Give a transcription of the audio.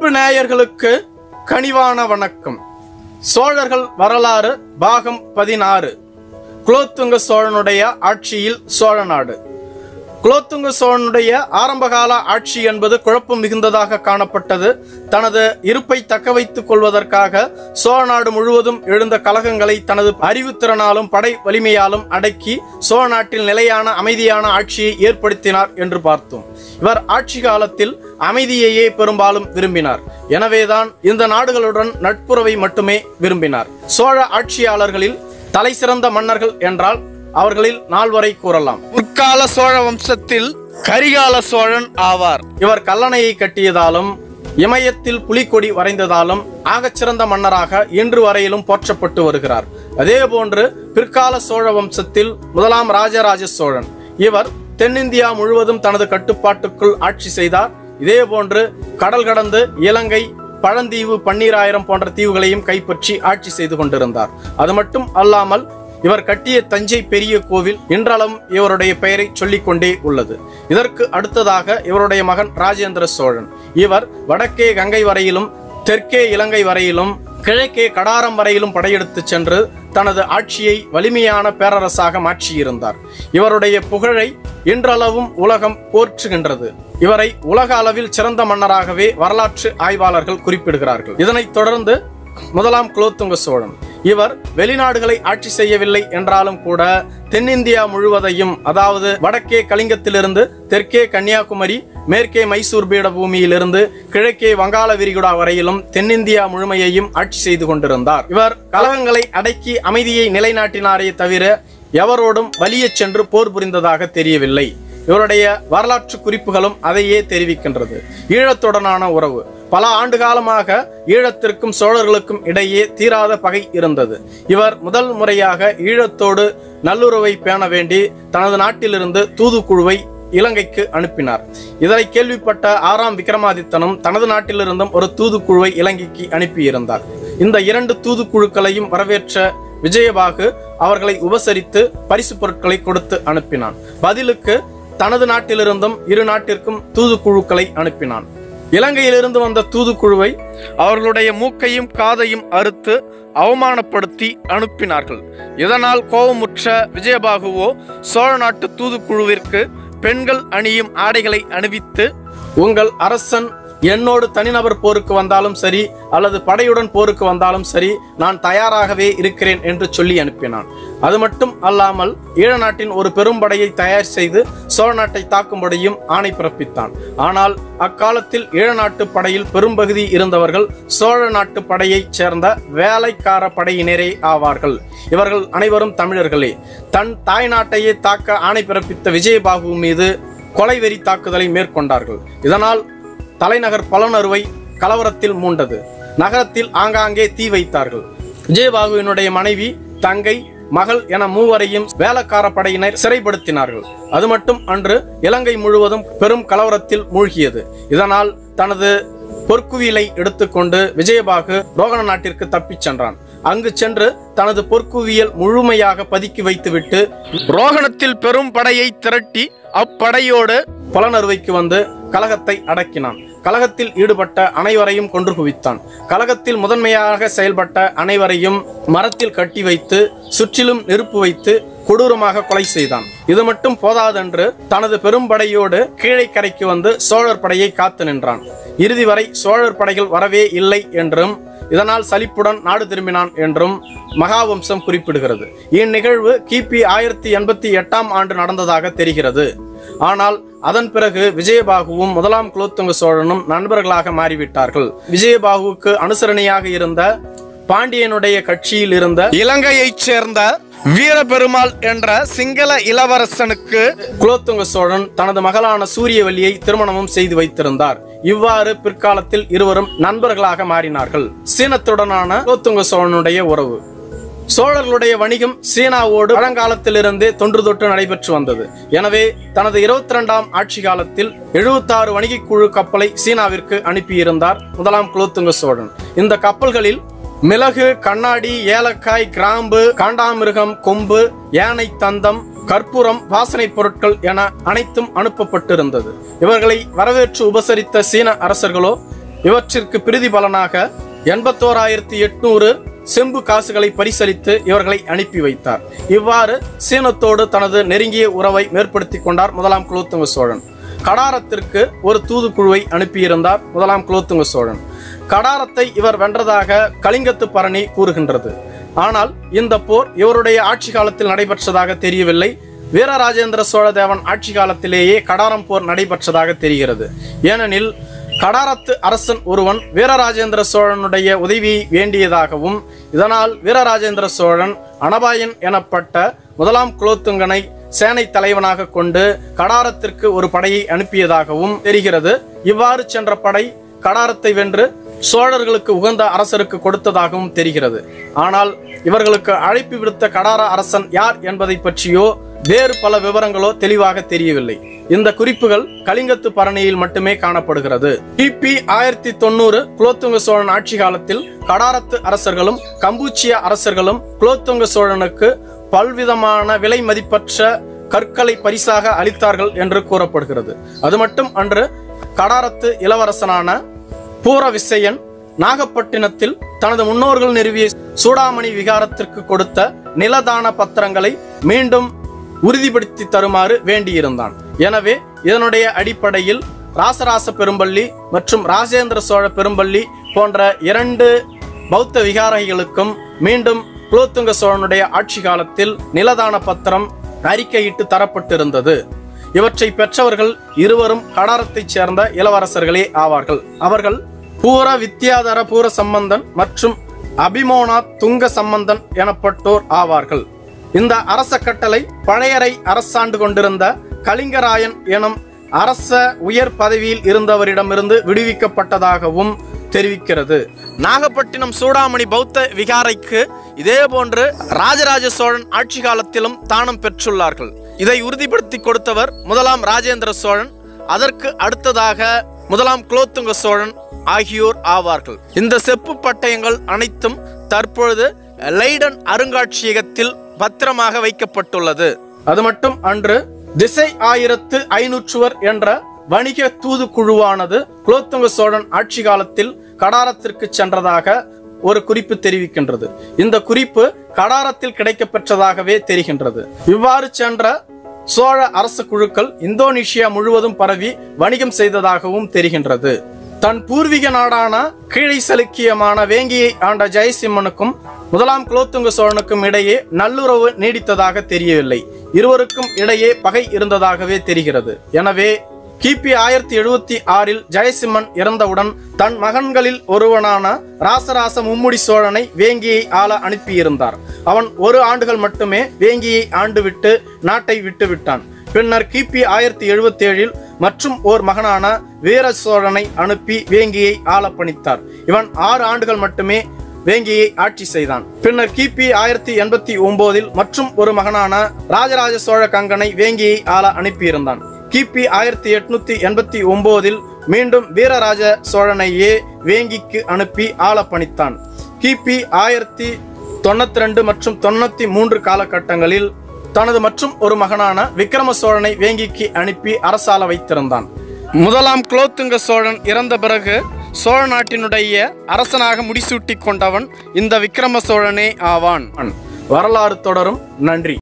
அன்பு நேயர்களுக்கு கனிவான வணக்கம் சோழர்கள் வரலாறு பாகம் பதினாறு குலோத்துங்க சோழனுடைய ஆட்சியில் சோழநாடு குலோத்துங்க சோழனுடைய ஆரம்பகால ஆட்சி என்பது குழப்பம் மிகுந்ததாக காணப்பட்டது தனது இருப்பை தக்க வைத்துக் கொள்வதற்காக சோழநாடு முழுவதும் எழுந்த கலகங்களை தனது அறிவுத்திறனாலும் படை வலிமையாலும் அடக்கி சோழ நாட்டில் நிலையான அமைதியான ஆட்சியை ஏற்படுத்தினார் என்று பார்த்தோம் இவர் ஆட்சி காலத்தில் அமைதியையே பெரும்பாலும் விரும்பினார் எனவேதான் இந்த நாடுகளுடன் நட்புறவை மட்டுமே விரும்பினார் சோழ ஆட்சியாளர்களில் தலைசிறந்த மன்னர்கள் என்றால் அவர்களில் நால்வரை கூறலாம் முற்கால சோழ வம்சத்தில் கரிகால சோழன் ஆவார் இவர் கல்லணையை கட்டியதாலும் இமயத்தில் புலிக்கொடி வரைந்ததாலும் ஆகச்சிறந்த மன்னராக இன்று வரையிலும் போற்றப்பட்டு வருகிறார் அதேபோன்று பிற்கால சோழ வம்சத்தில் முதலாம் ராஜராஜ சோழன் இவர் தென்னிந்தியா முழுவதும் தனது கட்டுப்பாட்டுக்குள் ஆட்சி செய்தார் இதேபோன்று கடல் கடந்து இலங்கை பழந்தீவு பன்னீராயிரம் போன்ற தீவுகளையும் கைப்பற்றி ஆட்சி செய்து கொண்டிருந்தார் அது மட்டும் அல்லாமல் இவர் கட்டிய தஞ்சை பெரிய கோவில் இன்றளவும் இவருடைய பெயரை சொல்லிக்கொண்டே உள்ளது இதற்கு அடுத்ததாக இவருடைய மகன் ராஜேந்திர சோழன் இவர் வடக்கே கங்கை வரையிலும் தெற்கே இலங்கை வரையிலும் கிழக்கே கடாரம் வரையிலும் படையெடுத்து சென்று தனது ஆட்சியை வலிமையான பேரரசாக மாற்றியிருந்தார் இவருடைய புகழை இன்றளவும் உலகம் போற்றுகின்றது இவரை உலக அளவில் சிறந்த மன்னராகவே வரலாற்று ஆய்வாளர்கள் குறிப்பிடுகிறார்கள் இதனைத் தொடர்ந்து முதலாம் குலோத்துங்க சோழன் இவர் வெளிநாடுகளை ஆட்சி செய்யவில்லை என்றாலும் கூட தென்னிந்தியா முழுவதையும் அதாவது வடக்கே கலிங்கத்திலிருந்து தெற்கே கன்னியாகுமரி மேற்கே மைசூர் பீடபூமியிலிருந்து கிழக்கே வங்காள விரிகுடா வரையிலும் தென்னிந்தியா முழுமையையும் ஆட்சி செய்து கொண்டிருந்தார் இவர் கலகங்களை அடக்கி அமைதியை நிலைநாட்டினாரே தவிர எவரோடும் வலியச் சென்று போர் புரிந்ததாக தெரியவில்லை இவருடைய வரலாற்று குறிப்புகளும் அதையே தெரிவிக்கின்றது ஈழத்துடனான உறவு பல ஆண்டு காலமாக ஈழத்திற்கும் சோழர்களுக்கும் இடையே தீராத பகை இருந்தது இவர் முதல் முறையாக ஈழத்தோடு நல்லுறவை பேண வேண்டி தனது நாட்டிலிருந்து தூதுக்குழுவை இலங்கைக்கு அனுப்பினார் இதனை கேள்விப்பட்ட ஆறாம் விக்ரமாதித்தனும் தனது நாட்டிலிருந்தும் ஒரு தூதுக்குழுவை இலங்கைக்கு அனுப்பியிருந்தார் இந்த இரண்டு தூதுக்குழுக்களையும் வரவேற்ற விஜயபாகு அவர்களை உபசரித்து பரிசு பொருட்களை கொடுத்து அனுப்பினான் பதிலுக்கு தனது நாட்டிலிருந்தும் இரு நாட்டிற்கும் தூதுக்குழுக்களை அனுப்பினான் இலங்கையிலிருந்து வந்த தூதுக்குழுவை அவர்களுடைய மூக்கையும் காதையும் அறுத்து அவமானப்படுத்தி அனுப்பினார்கள் இதனால் கோபமுற்ற விஜயபாகுவோ சோழ நாட்டு தூதுக்குழுவிற்கு பெண்கள் அணியும் ஆடைகளை அணிவித்து உங்கள் அரசன் என்னோடு தனிநபர் போருக்கு வந்தாலும் சரி அல்லது படையுடன் போருக்கு வந்தாலும் சரி நான் தயாராகவே இருக்கிறேன் என்று சொல்லி அனுப்பினான் அது மட்டும் அல்லாமல் ஈழ நாட்டின் ஒரு பெரும்படையை தயார் செய்து சோழ நாட்டை தாக்கும்படியும் ஆணை பிறப்பித்தான் ஆனால் அக்காலத்தில் ஈழ நாட்டு படையில் பெரும்பகுதி இருந்தவர்கள் சோழ நாட்டு படையைச் சேர்ந்த வேலைக்கார படையினரே ஆவார்கள் இவர்கள் அனைவரும் தமிழர்களே தன் தாய் நாட்டையே தாக்க ஆணை பிறப்பித்த விஜயபாபு மீது கொலைவெறி தாக்குதலை மேற்கொண்டார்கள் இதனால் தலைநகர் பலனறுவை கலவரத்தில் மூண்டது நகரத்தில் ஆங்காங்கே தீ வைத்தார்கள் விஜயபாகுவினுடைய மனைவி தங்கை மகள் என மூவரையும் வேலக்கார படையினர் சிறைப்படுத்தினார்கள் அது மட்டும் அன்று இலங்கை முழுவதும் பெரும் கலவரத்தில் மூழ்கியது இதனால் தனது பொற்குவியலை எடுத்துக்கொண்டு விஜயபாகு ரோகண நாட்டிற்கு தப்பிச் சென்றான் அங்கு சென்று தனது பொற்குவியல் முழுமையாக பதுக்கி வைத்துவிட்டு ரோகணத்தில் பெரும் படையை திரட்டி அப்படையோடு புலனறுவைக்கு வந்து கலகத்தை அடக்கினான் கலகத்தில் ஈடுபட்ட அனைவரையும் கொன்று குவித்தான் கலகத்தில் முதன்மையாக செயல்பட்ட அனைவரையும் மரத்தில் கட்டி வைத்து சுற்றிலும் நெருப்பு வைத்து கொடூரமாக கொலை செய்தான் இது மட்டும் போதாதென்று தனது பெரும்படையோடு கீழே கரைக்கு வந்து சோழர் படையை காத்து நின்றான் இறுதி வரை சோழர் படைகள் வரவே இல்லை என்றும் இதனால் சலிப்புடன் நாடு திரும்பினான் என்றும் மகாவம்சம் குறிப்பிடுகிறது இந்நிகழ்வு கிபி ஆயிரத்தி எண்பத்தி எட்டாம் ஆண்டு நடந்ததாக தெரிகிறது ஆனால் அதன் பிறகு விஜயபாகுவும் முதலாம் குலோத்துங்க சோழனும் நண்பர்களாக மாறிவிட்டார்கள் விஜயபாகுவுக்கு அனுசரணையாக இருந்த பாண்டியனுடைய கட்சியில் இருந்த இலங்கையைச் சேர்ந்த வீரபெருமாள் என்ற சிங்கள இளவரசனுக்கு குலோத்துங்க சோழன் தனது மகளான சூரியவல்லியை திருமணமும் செய்து வைத்திருந்தார் இவ்வாறு பிற்காலத்தில் இருவரும் நண்பர்களாக மாறினார்கள் சீனத்துடனான குலோத்துங்க சோழனுடைய உறவு சோழர்களுடைய வணிகம் சீனாவோடு பழங்காலத்திலிருந்தே தொன்று தொட்டு நடைபெற்று வந்தது எனவே தனது இருபத்தி இரண்டாம் ஆட்சி காலத்தில் எழுபத்தாறு வணிகக் குழு கப்பலை சீனாவிற்கு அனுப்பியிருந்தார் முதலாம் குலோத்துங்க சோழன் இந்த கப்பல்களில் மிளகு கண்ணாடி ஏலக்காய் கிராம்பு காண்டாமிருகம் கொம்பு யானை தந்தம் கற்பூரம் வாசனைப் பொருட்கள் என அனைத்தும் அனுப்பப்பட்டிருந்தது இவர்களை வரவேற்று உபசரித்த சீன அரசர்களோ இவற்றிற்கு பிரதிபலனாக எண்பத்தோராயிரத்தி எட்நூறு செம்பு காசுகளை பரிசளித்து இவர்களை அனுப்பி வைத்தார் இவ்வாறு சீனத்தோடு தனது நெருங்கிய உறவை மேற்படுத்தி கொண்டார் முதலாம் குலோத்துங்க சோழன் கடாரத்திற்கு ஒரு தூதுக்குழுவை அனுப்பியிருந்தார் முதலாம் குலோத்துங்க சோழன் கடாரத்தை இவர் வென்றதாக கலிங்கத்து பரணி கூறுகின்றது ஆனால் இந்த போர் இவருடைய ஆட்சி காலத்தில் நடைபெற்றதாக தெரியவில்லை வீரராஜேந்திர சோழ தேவன் ஆட்சி காலத்திலேயே கடாரம் போர் நடைபெற்றதாக தெரிகிறது ஏனெனில் கடாரத்து அரசன் ஒருவன் வீரராஜேந்திர சோழனுடைய உதவியை வேண்டியதாகவும் இதனால் வீரராஜேந்திர சோழன் அனபாயன் எனப்பட்ட முதலாம் குலோத்துங்கனை சேனை தலைவனாக கொண்டு கடாரத்திற்கு ஒரு படையை அனுப்பியதாகவும் தெரிகிறது இவ்வாறு சென்ற படை கடாரத்தை வென்று சோழர்களுக்கு உகந்த அரசருக்கு கொடுத்ததாகவும் தெரிகிறது ஆனால் இவர்களுக்கு அழைப்பு விடுத்த கடார அரசன் யார் என்பதை பற்றியோ வேறு பல விவரங்களோ தெளிவாக தெரியவில்லை இந்த குறிப்புகள் கலிங்கத்து பரணியில் மட்டுமே காணப்படுகிறது கிபி ஆயிரத்தி தொண்ணூறு குலோத்துங்க சோழன் ஆட்சி காலத்தில் கடாரத்து அரசர்களும் கம்பூச்சிய அரசர்களும் குலோத்துங்க சோழனுக்கு பல்விதமான விலை மதிப்பற்ற கற்களை பரிசாக அளித்தார்கள் என்று கூறப்படுகிறது அது மட்டும் அன்று கடாரத்து இளவரசனான பூர விசயன் நாகப்பட்டினத்தில் தனது முன்னோர்கள் நிறுவிய சூடாமணி விகாரத்திற்கு கொடுத்த நிலதான பத்திரங்களை மீண்டும் உறுதிப்படுத்தி தருமாறு வேண்டியிருந்தான் எனவே இதனுடைய அடிப்படையில் ராசராச பெரும்பள்ளி மற்றும் ராஜேந்திர சோழ பெரும்பள்ளி போன்ற இரண்டு பௌத்த விகாரைகளுக்கும் மீண்டும் குலோத்துங்க சோழனுடைய ஆட்சி காலத்தில் நிலதான பத்திரம் அறிக்கையிட்டு தரப்பட்டிருந்தது இவற்றை பெற்றவர்கள் இருவரும் கடாரத்தைச் சேர்ந்த இளவரசர்களே ஆவார்கள் அவர்கள் பூர வித்யாதர பூர சம்பந்தன் மற்றும் அபிமோனா துங்க சம்பந்தன் எனப்பட்டோர் ஆவார்கள் இந்த அரச கட்டளை பழையறை அரசாண்டு கொண்டிருந்த கலிங்கராயன் எனும் அரச உயர் பதவியில் இருந்தவரிடமிருந்து விடுவிக்கப்பட்டதாகவும் தெரிவிக்கிறது நாகப்பட்டினம் சூடாமணி பௌத்த விகாரைக்கு இதேபோன்று ராஜராஜ சோழன் ஆட்சி காலத்திலும் தானம் பெற்றுள்ளார்கள் இதை உறுதிப்படுத்தி கொடுத்தவர் முதலாம் ராஜேந்திர சோழன் அதற்கு அடுத்ததாக முதலாம் குலோத்துங்க சோழன் ஆகியோர் ஆவார்கள் இந்த செப்பு பட்டயங்கள் அனைத்தும் தற்பொழுது லைடன் அருங்காட்சியகத்தில் பத்திரமாக வைக்கப்பட்டுள்ளது அது மட்டும் அன்று திசை ஆயிரத்து ஐநூற்றுவர் என்ற வணிக தூது குழுவானது குலோத்துங்க சோழன் ஆட்சி காலத்தில் கடாரத்திற்கு சென்றதாக ஒரு குறிப்பு தெரிவிக்கின்றது இந்த குறிப்பு கடாரத்தில் கிடைக்கப்பெற்றதாகவே தெரிகின்றது இவ்வாறு சென்ற சோழ அரச குழுக்கள் இந்தோனேஷியா முழுவதும் பரவி வணிகம் செய்ததாகவும் தெரிகின்றது தன் பூர்வீக நாடான கீழை சலுக்கியமான வேங்கியை ஆண்ட ஜெயசிம்மனுக்கும் முதலாம் குலோத்துங்க சோழனுக்கும் இடையே நல்லுறவு நீடித்ததாக தெரியவில்லை இருவருக்கும் இடையே பகை இருந்ததாகவே தெரிகிறது எனவே கிபி ஆயிரத்தி எழுபத்தி ஆறில் ஜெயசிம்மன் இறந்தவுடன் தன் மகன்களில் ஒருவனான ராசராச மும்முடி சோழனை வேங்கியை ஆள அனுப்பியிருந்தார் அவன் ஒரு ஆண்டுகள் மட்டுமே வேங்கியை ஆண்டுவிட்டு நாட்டை விட்டுவிட்டான் பின்னர் கிபி ஆயிரத்தி எழுபத்தி ஏழில் மற்றும் ஓர் மகனான வீர சோழனை அனுப்பி வேங்கியை ஆள பணித்தார் இவன் ஆறு ஆண்டுகள் மட்டுமே வேங்கியை ஆட்சி செய்தான் பின்னர் கிபி ஆயிரத்தி எண்பத்தி ஒன்பதில் மற்றும் ஒரு மகனான ராஜராஜ சோழ கங்கனை வேங்கியை ஆள அனுப்பியிருந்தான் கிபி ஆயிரத்தி எட்நூத்தி எண்பத்தி ஒன்பதில் மீண்டும் வீரராஜ சோழனையே வேங்கிக்கு அனுப்பி ஆள பணித்தான் கிபி ஆயிரத்தி தொண்ணூத்தி ரெண்டு மற்றும் தொண்ணூத்தி மூன்று காலகட்டங்களில் தனது மற்றும் ஒரு மகனான விக்ரம சோழனை வேங்கிக்கு அனுப்பி அரசாள வைத்திருந்தான் முதலாம் குலோத்துங்க சோழன் இறந்த பிறகு சோழ நாட்டினுடைய அரசனாக முடிசூட்டி கொண்டவன் இந்த விக்ரம சோழனே ஆவான் வரலாறு தொடரும் நன்றி